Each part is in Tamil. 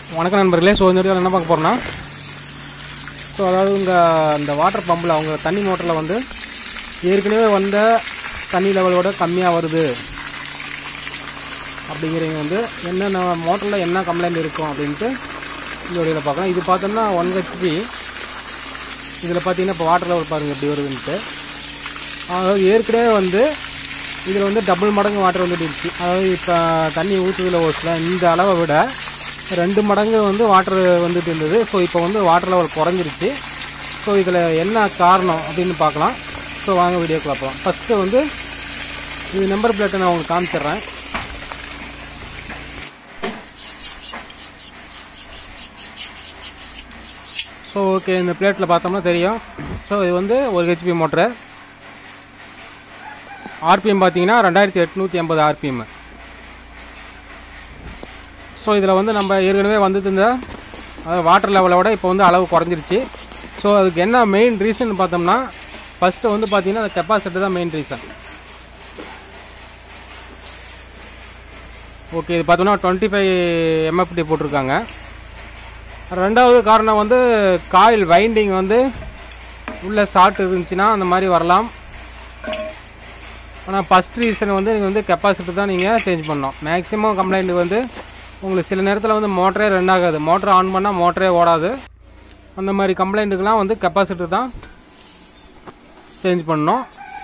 வணக்கம் நண்பர்களே ஸோ இந்த வீடியோவில் என்ன பார்க்க போகிறோன்னா ஸோ அதாவது உங்கள் இந்த வாட்டர் பம்பில் அவங்க தண்ணி மோட்டரில் வந்து ஏற்கனவே வந்த தண்ணி லெவலோட கம்மியாக வருது அப்படிங்கிறவங்க வந்து என்னென்ன மோட்டரில் என்ன கம்ப்ளைண்ட் இருக்கும் அப்படின்ட்டு இந்த வீடியோவில் பார்க்கலாம் இது பார்த்தோம்னா ஒன் ஹெச்பி இதில் பார்த்தீங்கன்னா இப்போ வாட்டர் லெவல் பாருங்கள் எப்படி வருதுன்ட்டு அதாவது ஏற்கனவே வந்து இதில் வந்து டபுள் மடங்கு வாட்டர் வந்துடுச்சு அதாவது இப்போ தண்ணி ஊற்றுதல ஓஸில் இந்த அளவை விட ரெண்டு மடங்கு வந்து வாட்டர் வந்துட்டு இருந்தது ஸோ இப்போ வந்து வாட்டர் லெவல் குறைஞ்சிருச்சு ஸோ இதில் என்ன காரணம் அப்படின்னு பார்க்கலாம் ஸோ வாங்க வீடியோக்கு பார்க்கலாம் ஃபஸ்ட்டு வந்து இது நம்பர் பிளேட்டை நான் உங்களுக்கு காமிச்சிடுறேன் ஸோ ஓகே இந்த பிளேட்டில் பார்த்தோம்னா தெரியும் ஸோ இது வந்து ஒரு ஹெச்பி மோட்ரு ஆர்பிஎம் பார்த்தீங்கன்னா ரெண்டாயிரத்தி எட்நூற்றி ஐம்பது ஆர்பிஎம் ஸோ இதில் வந்து நம்ம ஏற்கனவே வந்துட்டு இருந்த அதாவது வாட்டர் லெவலை விட இப்போ வந்து அளவு குறைஞ்சிருச்சு ஸோ அதுக்கு என்ன மெயின் ரீசன் பார்த்தோம்னா ஃபஸ்ட்டு வந்து பார்த்தீங்கன்னா அந்த கெப்பாசிட்டி தான் மெயின் ரீசன் ஓகே இது பார்த்தோம்னா டுவெண்ட்டி ஃபைவ் எம்எஃப்டி போட்டிருக்காங்க ரெண்டாவது காரணம் வந்து காயில் வைண்டிங் வந்து உள்ள ஷார்ட் இருந்துச்சுன்னா அந்த மாதிரி வரலாம் ஆனால் ஃபஸ்ட் ரீசன் வந்து நீங்கள் வந்து கெப்பாசிட்டி தான் நீங்கள் சேஞ்ச் பண்ணணும் மேக்ஸிமம் கம்ப்ளைண்ட் வந்து உங்களுக்கு சில நேரத்தில் வந்து மோட்டரே ரன் ஆகாது மோட்டர் ஆன் பண்ணால் மோட்டரே ஓடாது அந்த மாதிரி கம்ப்ளைண்ட்டுக்கெலாம் வந்து கெப்பாசிட்டி தான் சேஞ்ச் பண்ணணும்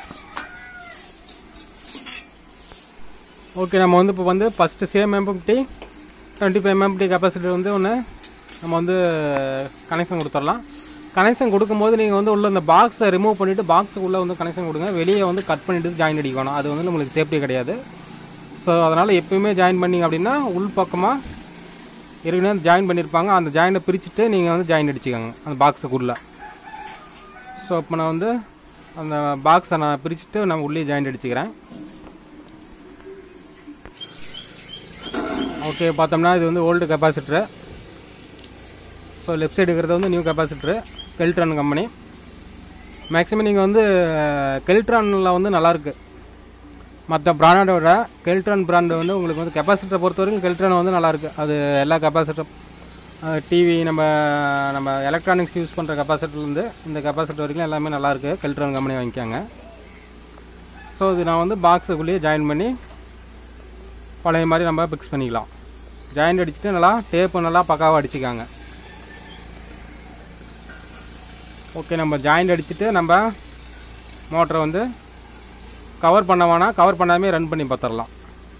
ஓகே நம்ம வந்து இப்போ வந்து first same MMT twenty five MMT capacity வந்து ஒன்று நம்ம வந்து கனெக்ஷன் கொடுத்துடலாம் கனெக்ஷன் கொடுக்கும்போது நீங்கள் வந்து உள்ள இந்த பாக்ஸை ரிமூவ் பண்ணிவிட்டு பாக்ஸுக்குள்ளே வந்து கனெக்ஷன் கொடுங்க வெளியே வந்து கட் பண்ணிவிட்டு ஜாயின் அடிக்கணும் அது வந்து நம்மளுக்கு சேஃப்டி கிடையாது ஸோ அதனால் எப்பயுமே ஜாயின் பண்ணிங்க அப்படின்னா உள் பக்கமாக ஏற்கனவே ஜாயின் பண்ணியிருப்பாங்க அந்த ஜாயினை பிரிச்சுட்டு நீங்கள் வந்து ஜாயின் அடிச்சுக்கோங்க அந்த பாக்ஸுக்குள்ளே ஸோ இப்போ நான் வந்து அந்த பாக்ஸை நான் பிரிச்சுட்டு நான் உள்ளே ஜாயின் அடிச்சுக்கிறேன் ஓகே பார்த்தோம்னா இது வந்து old capacitor so left side இருக்கிறது வந்து new capacitor Keltron company maximum நீங்கள் வந்து கெல்ட்ரானில் வந்து நல்லாயிருக்கு மற்ற பிராண்டை விட கெல்ட்ரான் பிராண்டு வந்து உங்களுக்கு வந்து கெப்பாசிட்டரை பொறுத்த வரைக்கும் கெல்ட்ரான் வந்து நல்லாயிருக்கு அது எல்லா கெப்பாசிட்டரும் டிவி நம்ம நம்ம எலக்ட்ரானிக்ஸ் யூஸ் பண்ணுற கெப்பாசிட்டர்லேருந்து இந்த கெப்பாசிட்டர் வரைக்கும் எல்லாமே நல்லாயிருக்கு கெல்ட்ரான் கம்பெனி வாங்கிக்காங்க ஸோ இது நான் வந்து பாக்ஸுக்குள்ளேயே ஜாயின் பண்ணி பழைய மாதிரி நம்ம ஃபிக்ஸ் பண்ணிக்கலாம் ஜாயிண்ட் அடிச்சுட்டு நல்லா டேப்பு நல்லா பக்காவாக அடிச்சுக்காங்க ஓகே நம்ம ஜாயிண்ட் அடிச்சுட்டு நம்ம மோட்டரை வந்து கவர் பண்ண வேணாம் கவர் பண்ணாமே ரன் பண்ணி பார்த்துடலாம்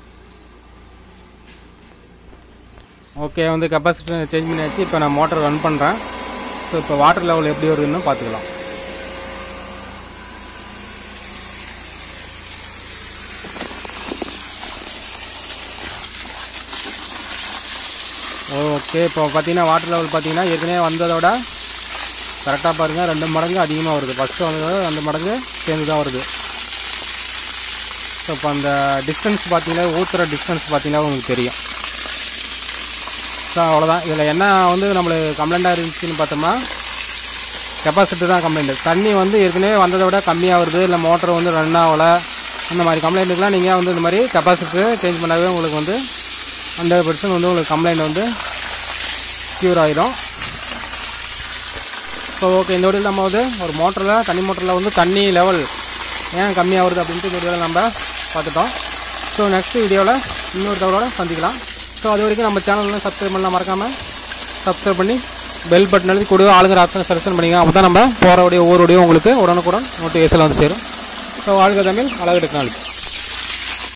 ஓகே வந்து கெப்பாசிட்டி சேஞ்ச் பண்ணியாச்சு இப்போ நான் மோட்டர் ரன் பண்ணுறேன் ஸோ இப்போ வாட்டர் லெவல் எப்படி வருதுன்னு பார்த்துக்கலாம் ஓகே இப்போ பார்த்தீங்கன்னா வாட்டர் லெவல் பார்த்தீங்கன்னா ஏற்கனவே வந்ததோட கரெக்டாக பாருங்கள் ரெண்டு மடங்கு அதிகமாக வருது ஃபஸ்ட்டு வந்ததோட ரெண்டு மடங்கு சேர்ந்து தான் வருது ஸோ இப்போ அந்த டிஸ்டன்ஸ் பார்த்தீங்கன்னா ஊற்றுற டிஸ்டன்ஸ் பார்த்தீங்கன்னா உங்களுக்கு தெரியும் ஸோ அவ்வளோதான் இதில் என்ன வந்து நம்மளுக்கு கம்ப்ளைண்ட்டாக இருந்துச்சுன்னு பார்த்தோம்னா கெப்பாசிட்டி தான் கம்ப்ளைண்ட் தண்ணி வந்து ஏற்கனவே வந்ததை விட கம்மியாக வருது இல்லை மோட்டர் வந்து ரன் ஆகலை அந்த மாதிரி கம்ப்ளைண்ட்டுக்கெலாம் நீங்கள் வந்து இந்த மாதிரி கெப்பாசிட்டி சேஞ்ச் பண்ணாவே உங்களுக்கு வந்து ஹண்ட்ரட் பர்சன்ட் வந்து உங்களுக்கு கம்ப்ளைண்ட் வந்து க்யூர் ஆகிடும் ஸோ ஓகே இந்த வீடியோவில் நம்ம வந்து ஒரு மோட்டரில் தண்ணி மோட்டரில் வந்து தண்ணி லெவல் ஏன் கம்மியாக வருது அப்படின்ட்டு இந்த வீடியோவில் நம்ம பார்த்துட்டோம் ஸோ நெக்ஸ்ட் வீடியோவில் இன்னொரு தகவலோட சந்திக்கலாம் ஸோ அது வரைக்கும் நம்ம சேனலில் சப்ஸ்கிரைப் பண்ணலாம் மறக்காமல் சப்ஸ்கிரைப் பண்ணி பெல் பட்டன் எழுதி கூட ஆளுங்கிற ஆப்ஷனை செலக்ஷன் பண்ணிங்க அப்போ தான் நம்ம போகிற வீடியோ ஒவ்வொரு வீடியோ உங்களுக்கு உடனுக்குடன் நோட்டிஃபிகேஷன் வந்து சேரும் ஸோ ஆளுங்க தமிழ் அழகு டெக்னாலஜி